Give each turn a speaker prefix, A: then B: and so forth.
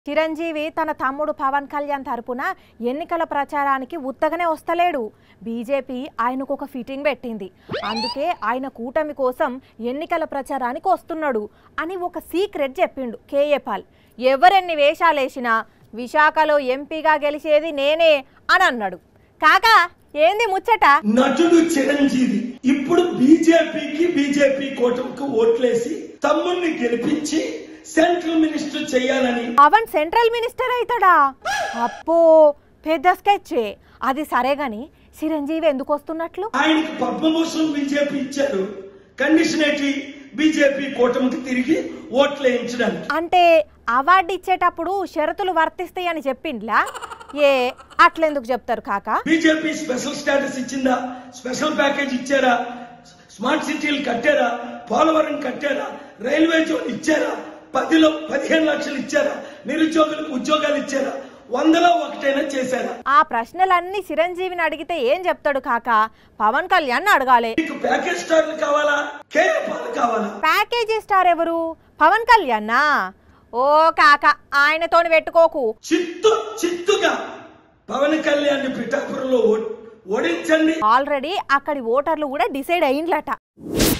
A: చిరంజీవి తన తమ్ముడు పవన్ కళ్యాణ్ తరపున ఎన్నికల ప్రచారానికి ఉత్తగానే వస్తలేడు బీజేపీ ఆయనకు ఒక ఫిట్టింగ్ పెట్టింది అందుకే ఆయన కూటమి కోసం ఎన్నికల ప్రచారానికి వస్తున్నాడు అని ఒక సీక్రెట్ చెప్పిండు కేఏ పాల్ ఎవరెన్ని వేషాలేసినా విశాఖలో ఎంపీగా గెలిచేది నేనే అని అన్నాడు కాకా ఏంది ముచ్చట
B: నటుడు చిరంజీవి ఇప్పుడు బీజేపీకి బీజేపీ కూటమికి ఓట్లేసి తమ్ముణ్ణి గెలిపించి సెంట్రల్ మినిస్టర్ చేయాలని
A: పవన్ సెంట్రల్ మినిస్టర్ అవుతాడా అప్పో పెద్ద స్కెచ్చే అది సరే గాని చిరంజీవి ఎందుకు వస్తున్నట్లు
B: ఆయనకి పద్మభూషణ్ బీజేపీ ఇచ్చారు కండిషన్ ఏంటి బీజేపీ కూటమికి తిరిగి ఓట్లు వేయించడానికి
A: అంటే అవార్డు ఇచ్చేటప్పుడు షరతులు వర్తిస్తాయని చెప్పిండ్లా ఏ అట్లెందుకు చెప్తారు కాక
B: బీజేపీ స్పెషల్ స్టేటస్ ఇచ్చిందా స్పెషల్ ప్యాకేజ్ ఇచ్చారా స్మార్ట్ సిటీలు కట్టారా పోలవరం కట్టారా రైల్వే జోన్ ఇచ్చారా పదిలో పదిహేను లక్షలు ఇచ్చారా నిరుద్యోగులకు ఉద్యోగాలు ఇచ్చారా వందలో ఒకటైనా చేశారా
A: ఆ ప్రశ్నలన్నీ చిరంజీవిని అడిగితే ఏం చెప్తాడు కాక పవన్ కళ్యాణ్ అడగాలి
B: మీకు ప్యాకేజ్ స్టార్లు కావాలా కేఏ పాలు కావాలా
A: ప్యాకేజీ స్టార్ ఎవరు పవన్ కళ్యాణా ఓ కాక ఆయనతోని పెట్టుకోకు
B: చిత్తు చిత్తుగా పవన్ కళ్యాణ్ పిఠాపురంలో ఓ- ఓడించండి
A: ఆల్రెడీ అక్కడి ఓటర్లు కూడా డిసైడ్ అయిండ్లట